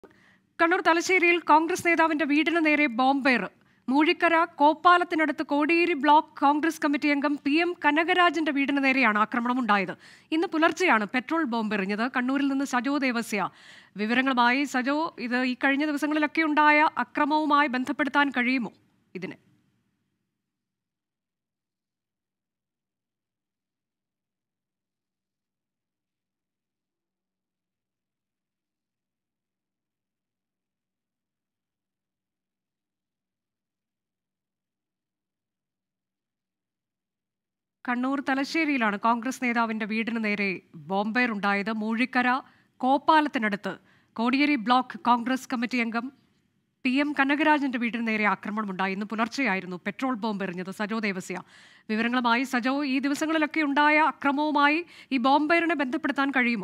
കണ്ണൂർ തലശ്ശേരിയിൽ കോൺഗ്രസ് നേതാവിന്റെ വീടിന് നേരെ ബോംബേർ മൂഴിക്കര കോപ്പാലത്തിനടുത്ത് കോടിയേരി ബ്ലോക്ക് കോൺഗ്രസ് കമ്മിറ്റി അംഗം പി എം കനകരാജന്റെ വീടിന് നേരെയാണ് ആക്രമണമുണ്ടായത് ഇന്ന് പുലർച്ചെയാണ് പെട്രോൾ ബോംബെറിഞ്ഞത് കണ്ണൂരിൽ നിന്ന് സജോ ദേവസ്യ വിവരങ്ങളുമായി സജോ ഇത് ഈ കഴിഞ്ഞ ദിവസങ്ങളിലൊക്കെ ഉണ്ടായ അക്രമവുമായി ബന്ധപ്പെടുത്താൻ കഴിയുമോ ഇതിനെ കണ്ണൂർ തലശ്ശേരിയിലാണ് കോൺഗ്രസ് നേതാവിന്റെ വീടിന് നേരെ ബോംബേർ ഉണ്ടായത് മൂഴിക്കര കോപ്പാലത്തിനടുത്ത് കോടിയേരി ബ്ലോക്ക് കോൺഗ്രസ് കമ്മിറ്റി അംഗം പി എം കനകരാജന്റെ വീടിന് നേരെ ആക്രമണമുണ്ടായി ഇന്ന് പുലർച്ചെയായിരുന്നു പെട്രോൾ ബോംബ് എറിഞ്ഞത് സജോ ദേവസ്യ വിവരങ്ങളുമായി സജോ ഈ ദിവസങ്ങളിലൊക്കെ ഉണ്ടായ അക്രമവുമായി ഈ ബോംബേറിനെ ബന്ധപ്പെടുത്താൻ കഴിയുമോ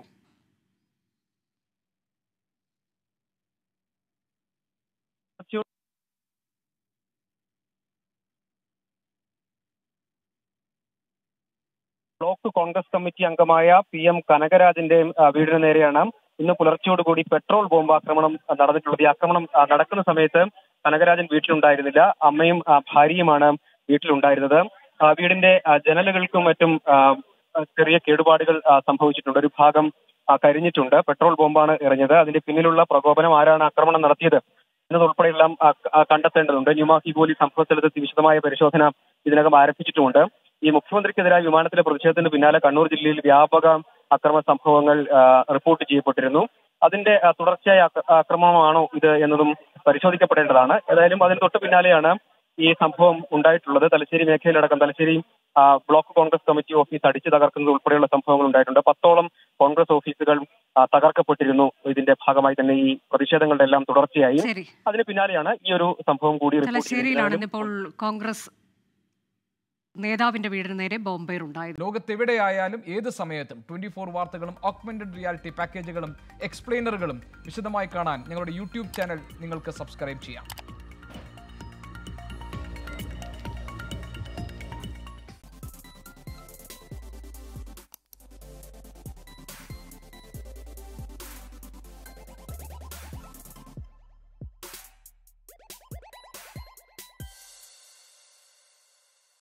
ബ്ലോക്ക് കോൺഗ്രസ് കമ്മിറ്റി അംഗമായ പി എം കനകരാജന്റെ ആ, വീടിന് നേരെയാണ് ഇന്ന് പുലർച്ചയോടുകൂടി പെട്രോൾ ബോംബ് ആക്രമണം ആ, നടന്നിട്ടുള്ളത് ഈ ആക്രമണം ആ, നടക്കുന്ന സമയത്ത് കനകരാജൻ വീട്ടിലുണ്ടായിരുന്നില്ല അമ്മയും ആ, ഭാര്യയുമാണ് വീട്ടിലുണ്ടായിരുന്നത് ആ, വീടിന്റെ ആ, ജനലുകൾക്കും മറ്റും ആ, ആ, ചെറിയ കേടുപാടുകൾ ആ, സംഭവിച്ചിട്ടുണ്ട് ഒരു ഭാഗം ആ, കരിഞ്ഞിട്ടുണ്ട് പെട്രോൾ ബോംബാണ് എറിഞ്ഞത് അതിന്റെ പിന്നിലുള്ള പ്രകോപനം ആരാണ് ആക്രമണം നടത്തിയത് എന്നതുൾപ്പെടെയെല്ലാം ആ, ആ, കണ്ടെത്തേണ്ടതുണ്ട് ന്യൂമാഹി പോലീസ് സംഭവസ്ഥലത്ത് വിശദമായ പരിശോധന ഇതിനകം ആരംഭിച്ചിട്ടുമുണ്ട് ഈ മുഖ്യമന്ത്രിക്കെതിരായ വിമാനത്തിലെ പ്രതിഷേധത്തിന് പിന്നാലെ കണ്ണൂർ ജില്ലയിൽ വ്യാപക അക്രമ സംഭവങ്ങൾ ആ, റിപ്പോർട്ട് ചെയ്യപ്പെട്ടിരുന്നു അതിന്റെ ആ, തുടർച്ചയായ ആക്ര- ആക്രമണമാണോ ഇത് എന്നതും പരിശോധിക്കപ്പെടേണ്ടതാണ് ഏതായാലും അതിന് തൊട്ട് പിന്നാലെയാണ് ഈ സംഭവം ഉണ്ടായിട്ടുള്ളത് തലശ്ശേരി മേഖലയിലടക്കം തലശ്ശേരി ആ, ബ്ലോക്ക് കോൺഗ്രസ് കമ്മിറ്റി ഓഫീസ് അടിച്ചു തകർക്കുന്നത് ഉൾപ്പെടെയുള്ള സംഭവങ്ങൾ ഉണ്ടായിട്ടുണ്ട് പത്തോളം കോൺഗ്രസ് ഓഫീസുകൾ ആ, തകർക്കപ്പെട്ടിരുന്നു ഇതിന്റെ ഭാഗമായി തന്നെ ഈ പ്രതിഷേധങ്ങളുടെ എല്ലാം തുടർച്ചയായി ശരി അതിന് പിന്നാലെയാണ് ഈ ഒരു സംഭവം കൂടി റിപ്പോർട്ട് തലശ്ശേരിയിലാണ് ചെയ്തിട്ടുള്ളത്. ഇന്നിപ്പോൾ കോൺഗ്രസ് നേതാവിന്റെ വീടിന് നേരെ ബോംബേർ ഉണ്ടായത് ലോകത്തെവിടെയായാലും ഏത് സമയത്തും ട്വന്റി ഫോർ വാർത്തകളും ഓഗ്മെന്റഡ് റിയാലിറ്റി പാക്കേജുകളും എക്സ്പ്ലെയിനറുകളും വിശദമായി കാണാൻ ഞങ്ങളുടെ യൂട്യൂബ് ചാനൽ നിങ്ങൾക്ക് സബ്സ്ക്രൈബ് ചെയ്യാം